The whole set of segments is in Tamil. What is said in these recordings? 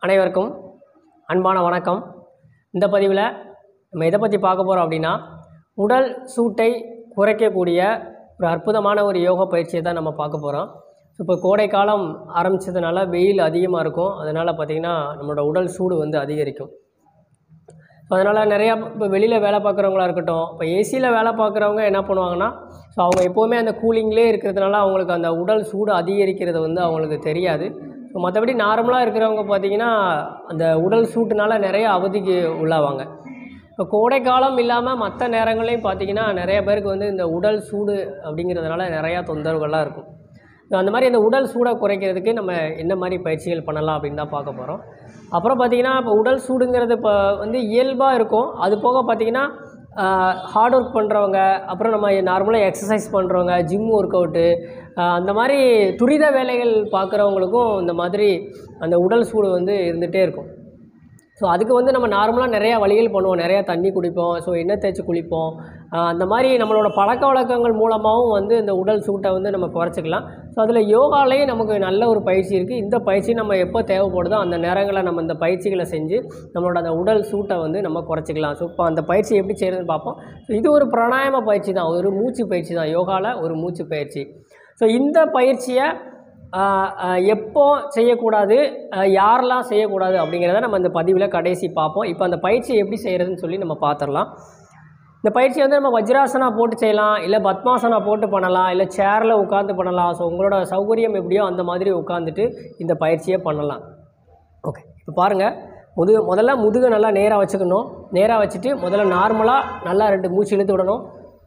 அனைவருக்கும் அன்பான வணக்கம் இந்த பதிவில் நம்ம எதை பற்றி பார்க்க போகிறோம் அப்படின்னா உடல் சூட்டை குறைக்கக்கூடிய ஒரு அற்புதமான ஒரு யோகா பயிற்சியை தான் நம்ம பார்க்க போகிறோம் இப்போ கோடை காலம் ஆரம்பித்ததுனால வெயில் அதிகமாக இருக்கும் அதனால் பார்த்திங்கன்னா நம்மளோட உடல் சூடு வந்து அதிகரிக்கும் ஸோ அதனால் நிறையா இப்போ வெளியில் வேலை பார்க்குறவங்களா இருக்கட்டும் இப்போ ஏசியில் வேலை பார்க்குறவங்க என்ன பண்ணுவாங்கன்னா ஸோ அவங்க எப்போவுமே அந்த கூலிங்லேயே இருக்கிறதுனால அவங்களுக்கு அந்த உடல் சூடு அதிகரிக்கிறது வந்து அவங்களுக்கு தெரியாது ஸோ மற்றபடி நார்மலாக இருக்கிறவங்க பார்த்திங்கன்னா அந்த உடல் சூட்டுனால நிறைய அவதிக்கு உள்ளாவாங்க இப்போ கோடைக்காலம் இல்லாமல் மற்ற நேரங்களையும் பார்த்திங்கன்னா நிறைய பேருக்கு வந்து இந்த உடல் சூடு அப்படிங்கிறதுனால நிறையா தொந்தரவுகள்லாம் இருக்கும் ஸோ அந்த மாதிரி அந்த உடல் சூடை குறைக்கிறதுக்கு நம்ம என்ன மாதிரி பயிற்சிகள் பண்ணலாம் அப்படின்னு தான் பார்க்க போகிறோம் அப்புறம் பார்த்திங்கன்னா இப்போ உடல் சூடுங்கிறது இப்போ வந்து இயல்பாக இருக்கும் அது போக பார்த்திங்கன்னா ஹார்ட் ஒர்க் பண்ணுறவங்க அப்புறம் நம்ம நார்மலாக எக்ஸசைஸ் பண்ணுறவங்க ஜிம் ஒர்க் அவுட்டு அந்த மாதிரி துரித வேலைகள் பார்க்குறவங்களுக்கும் இந்த மாதிரி அந்த உடல் சூடு வந்து இருந்துகிட்டே இருக்கும் ஸோ அதுக்கு வந்து நம்ம நார்மலாக நிறையா வழிகள் பண்ணுவோம் நிறையா தண்ணி குடிப்போம் ஸோ எண்ணெய் தேய்ச்சி குளிப்போம் ஆஹ் அந்த மாதிரி நம்மளோட பழக்க வழக்கங்கள் மூலமாகவும் வந்து இந்த உடல் சூட்டை வந்து நம்ம குறைச்சிக்கலாம் ஸோ அதில் யோகாலேயே நமக்கு நல்ல ஒரு பயிற்சி இருக்குது இந்த பயிற்சி நம்ம எப்போ தேவைப்படுதோ அந்த நேரங்களில் நம்ம இந்த பயிற்சிகளை செஞ்சு நம்மளோட அந்த உடல் சூட்டை வந்து நம்ம குறைச்சிக்கலாம் ஸோ இப்போ அந்த பயிற்சி எப்படி செய்கிறதுன்னு பார்ப்போம் ஸோ இது ஒரு பிராணாயாம பயிற்சி தான் ஒரு மூச்சு பயிற்சி தான் யோகாவில் ஒரு மூச்சு பயிற்சி ஸோ இந்த பயிற்சியை ஆஹ் ஆஹ் எப்போ செய்யக்கூடாது ஆஹ் யாரெல்லாம் செய்யக்கூடாது அப்படிங்கிறத நம்ம இந்த பதிவில் கடைசி பார்ப்போம் இப்போ அந்த பயிற்சியை எப்படி செய்கிறதுன்னு சொல்லி நம்ம பார்த்துடலாம் இந்த பயிற்சி வந்து நம்ம வஜ்ராசனா போட்டு செய்யலாம் இல்லை பத்மாசனா போட்டு பண்ணலாம் இல்லை சேரில் உட்காந்து பண்ணலாம் ஸோ உங்களோட சௌகரியம் எப்படியோ அந்த மாதிரி உட்காந்துட்டு இந்த பயிற்சியை பண்ணலாம் ஓகே இப்போ பாருங்கள் முதுகு முதல்ல முதுகை நல்லா நேராக வச்சுக்கணும் நேராக வச்சுட்டு முதல்ல நார்மலாக நல்லா ரெண்டு மூச்சு இழுத்து விடணும்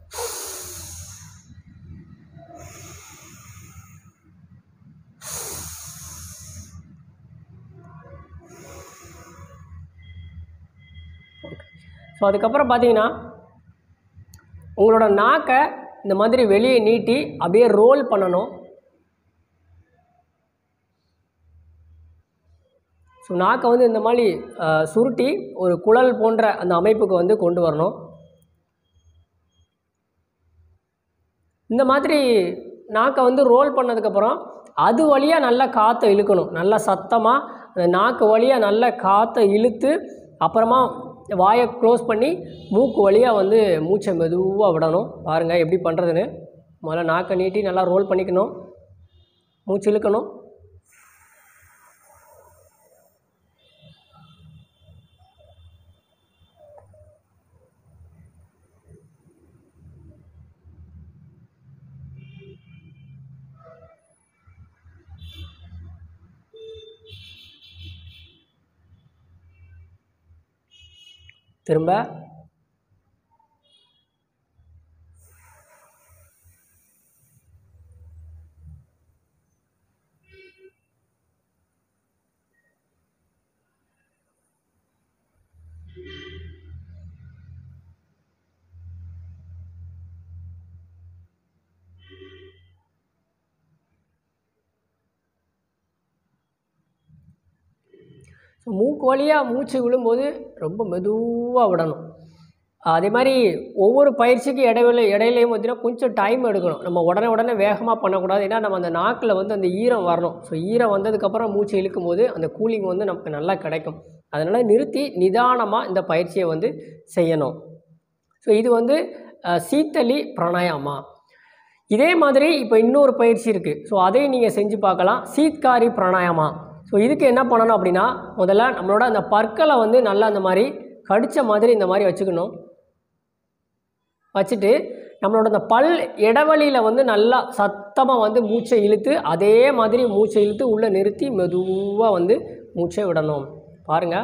ஸோ அதுக்கப்புறம் பார்த்தீங்கன்னா உங்களோட நாக்கை இந்த மாதிரி வெளியே நீட்டி அப்படியே ரோல் பண்ணணும் ஸோ நாக்கை வந்து இந்த மாதிரி அஹ், சுருட்டி ஒரு குழல் போன்ற அந்த அமைப்புக்கு வந்து கொண்டு வரணும் இந்த மாதிரி நாக்கை வந்து ரோல் பண்ணதுக்கப்புறம் அது வழியாக நல்லா காற்றை இழுக்கணும் நல்லா சத்தமாக அந்த நாக்கு வழியாக நல்லா காற்றை இழுத்து அப்புறமா வாயை க்ளோஸ் பண்ணி மூக்கு வழியாக வந்து மூச்சை மெதுவாக விடணும் பாருங்கள் எப்படி பண்ணுறதுன்னு முதல்ல நாக்கை நீட்டி நல்லா ரோல் பண்ணிக்கணும் மூச்சு இழுக்கணும் திரும்ப ஸோ மூக்கு வழியாக மூச்சு விழும்போது ரொம்ப மெதுவாக விடணும் அதே மாதிரி ஒவ்வொரு பயிற்சிக்கு இடைவெளி இடையிலையும் பார்த்தீங்கன்னா கொஞ்சம் டைம் எடுக்கணும் நம்ம உடனே உடனே வேகமாக பண்ணக்கூடாது ஏன்னா நம்ம அந்த நாக்கில் வந்து அந்த ஈரம் வரணும் ஸோ ஈரம் வந்ததுக்கப்புறம் மூச்சு இழுக்கும் போது அந்த கூலிங் வந்து நமக்கு நல்லா கிடைக்கும் அதனால் நிறுத்தி நிதானமாக இந்த பயிற்சியை வந்து செய்யணும் ஸோ இது வந்து அஹ், சீத்தளி பிராணாயாமா இதே மாதிரி இப்போ இன்னொரு பயிற்சி இருக்குது ஸோ அதையும் நீங்கள் செஞ்சு பார்க்கலாம் சீத்காரி பிராணாயாமா ஸோ இதுக்கு என்ன பண்ணணும் அப்படின்னா முதல்ல நம்மளோட அந்த பற்களை வந்து நல்லா அந்த மாதிரி கடித்த மாதிரி இந்த மாதிரி வச்சுக்கணும் வச்சுட்டு நம்மளோட அந்த பல் இடைவெளியில் வந்து நல்லா சத்தமாக வந்து மூச்சை இழுத்து அதே மாதிரி மூச்சை இழுத்து உள்ளே நிறுத்தி மெதுவாக வந்து மூச்சை விடணும் பாருங்கள்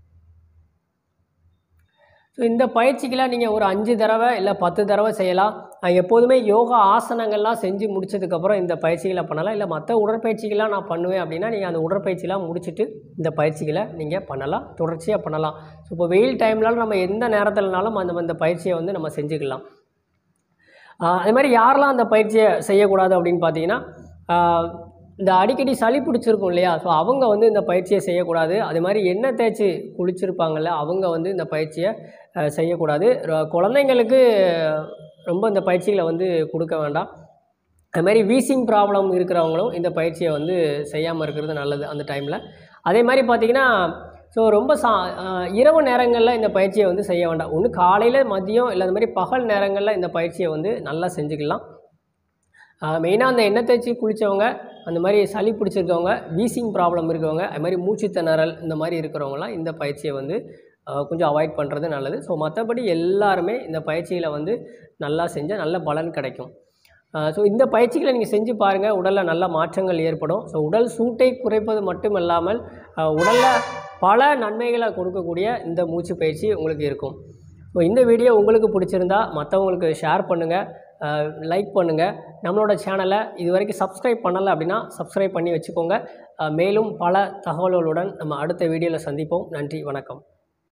ஸோ இந்த பயிற்சிக்கெலாம் நீங்கள் ஒரு அஞ்சு தடவை இல்லை பத்து தடவை செய்யலாம் அஹ், எப்போதுமே யோகா ஆசனங்கள்லாம் செஞ்சு முடிச்சதுக்கப்புறம் இந்த பயிற்சிகளை பண்ணலாம் இல்லை மற்ற உடற்பயிற்சிகள்லாம் நான் பண்ணுவேன் அப்படின்னா நீங்கள் அந்த உடற்பயிற்சிலாம் முடிச்சுட்டு இந்த பயிற்சிகளை நீங்கள் பண்ணலாம் தொடர்ச்சியாக பண்ணலாம் ஸோ இப்போ வெயில் டைம்னாலும் நம்ம எந்த நேரத்திலனாலும் அந்த அந்த பயிற்சியை வந்து நம்ம செஞ்சுக்கலாம் ஆஹ் அதே மாதிரி யாரெல்லாம் அந்த பயிற்சியை செய்யக்கூடாது அப்படின்னு பார்த்தீங்கன்னா ஆஹ் இந்த அடிக்கடி சளி பிடிச்சிருக்கும் இல்லையா ஸோ அவங்க வந்து இந்த பயிற்சியை செய்யக்கூடாது அதே மாதிரி எண்ணெய் தேய்ச்சி குளிச்சிருப்பாங்கல்ல அவங்க வந்து இந்த பயிற்சியை ஆஹ் செய்யக்கூடாது ர- குழந்தைங்களுக்கு ரொம்ப இந்த பயிற்சிகளை வந்து கொடுக்க வேண்டாம் அது மாதிரி வீசிங் ப்ராப்ளம் இருக்கிறவங்களும் இந்த பயிற்சியை வந்து செய்யாமல் இருக்கிறது நல்லது அந்த டைமில் அதே மாதிரி பார்த்திங்கன்னா ஸோ ரொம்ப சா ஆஹ் இரவு நேரங்களில் இந்த பயிற்சியை வந்து செய்ய வேண்டாம் ஒன்று காலையில் மதியம் இல்லை அந்த மாதிரி பகல் நேரங்களில் இந்த பயிற்சியை வந்து நல்லா செஞ்சுக்கலாம் மெயினாக அந்த எண்ணெய் தேய்ச்சி குளித்தவங்க அந்த மாதிரி சளி பிடிச்சிருக்கவங்க வீசிங் ப்ராப்ளம் இருக்கவங்க அது மாதிரி மூச்சு திணறல் இந்த மாதிரி இருக்கிறவங்களாம் இந்த பயிற்சியை வந்து ஆஹ் கொஞ்சம் அவாய்ட் பண்ணுறது நல்லது ஸோ மற்றபடி எல்லாருமே இந்த பயிற்சியில் வந்து நல்லா செஞ்சால் நல்ல பலன் கிடைக்கும் ஸோ இந்த பயிற்சிகளை நீங்கள் செஞ்சு பாருங்கள் உடலில் நல்ல மாற்றங்கள் ஏற்படும் ஸோ உடல் சூட்டை குறைப்பது மட்டும் இல்லாமல் உடலில் பல நன்மைகளை கொடுக்கக்கூடிய இந்த மூச்சு பயிற்சி உங்களுக்கு இருக்கும் ஸோ இந்த வீடியோ உங்களுக்கு பிடிச்சிருந்தா மற்றவங்களுக்கு ஷேர் பண்ணுங்கள் லைக் பண்ணுங்கள் நம்மளோட சேனலை இது வரைக்கும் சப்ஸ்கிரைப் பண்ணலை அப்படின்னா சப்ஸ்கிரைப் பண்ணி வச்சுக்கோங்க அஹ் மேலும் பல தகவல்களுடன் நம்ம அடுத்த வீடியோவில் சந்திப்போம் நன்றி வணக்கம்